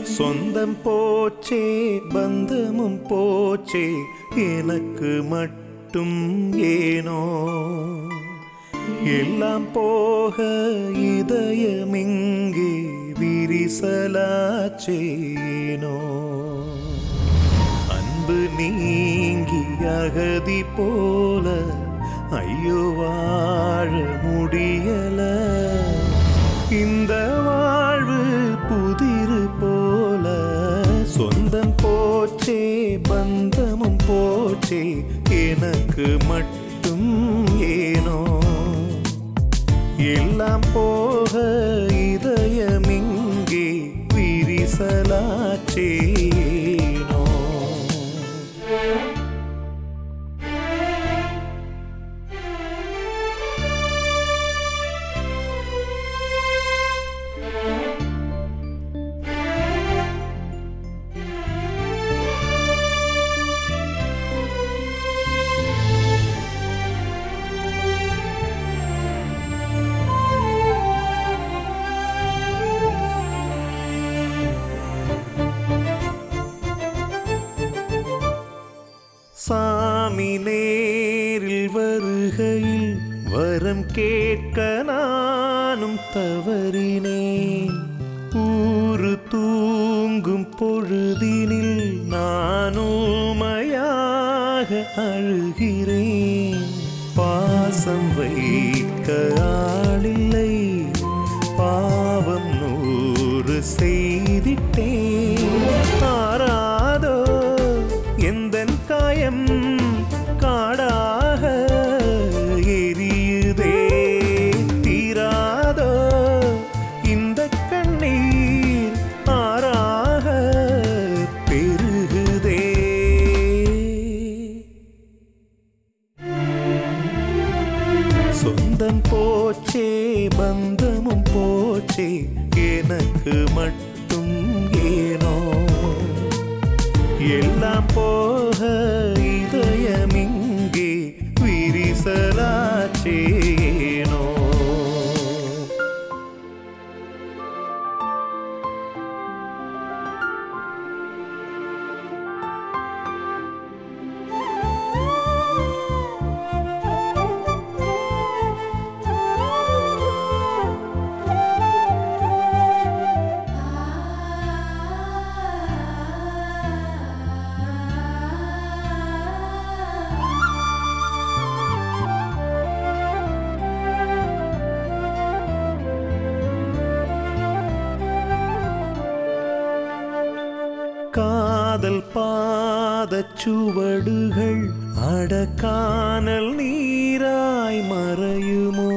சொந்தம் போச்சே பந்தமும் போச்சே எனக்கு மட்டும் ஏனோ எல்லாம் போக இதயமிங்கே விரிசலாச்சேனோ அன்பு நீங்கி அகதி போல ஐயோ வாழ முடியல இந்த வாழ்வு புதிரு போல சொந்தம் போச்சே பந்தமும் போச்சே எனக்கு மட்டும் ஏனோ எல்லாம் போக இதயமிங்கே விரிசலாச்சேனோ சாமி நேரில் வருகையில் வரம் கேட்க நானும் தவறினேன் ஊரு தூங்கும் பொழுதினில் நானுமையாக அழுகிறேன் பாசம் வைக்க ஆளில்லை பாவம் நூறு செய்திட்டேன் ஆறாதோ எந்தன் காயம் காடாக எரியுதே தீராதோ இந்த கண்ணீர் ஆறாக பெருகுதே சொந்தம் போச்சே பந்தமும் போச்சே எனக்கு மட்டும் ஏனோ எல்லாம் போக இதயமிங்கே விரிசலாச்சேனோ காதல் பாதச் சுவடுகள் அடக்கானல் நீராய் மறையுமோ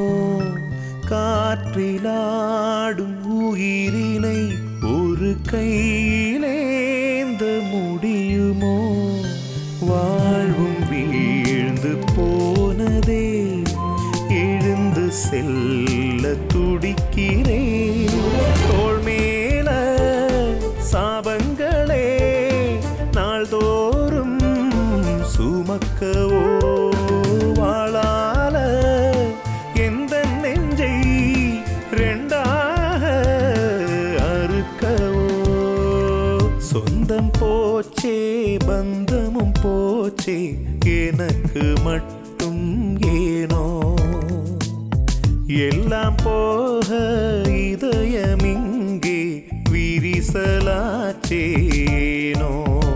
காற்றிலாடும் உயிரினை ஒரு கையிலேந்த முடியுமோ வாழ்வும் வீழ்ந்து போனதே எழுந்து செல்ல துடிக்கிறேன் தோள் மேல சாபங்களே நாள்தோறும் சுமக்கவோ வாழால எந்த நெஞ்சை ரெண்டாக அறுக்கவோ சொந்தம் போச்சே பந்தமும் போச்சே எனக்கு மட்டும் ஏனோ எல்லாம் போக இதயமிங்கே விரிசலாச்சேனோ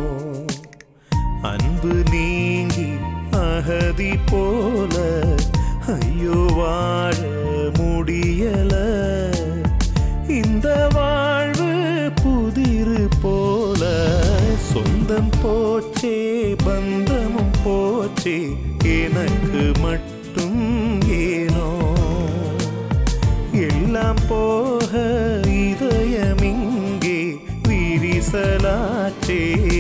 அன்பு நீங்கி அகதி போல ஐயோ வாழ முடியல இந்த வாழ்வு புதிரு போல சொந்தம் போச்சே பந்தமும் போச்சே எனக்கு மட்டும் ஏனோ எல்லாம் போக இதயமிங்கே விரிசலாச்சே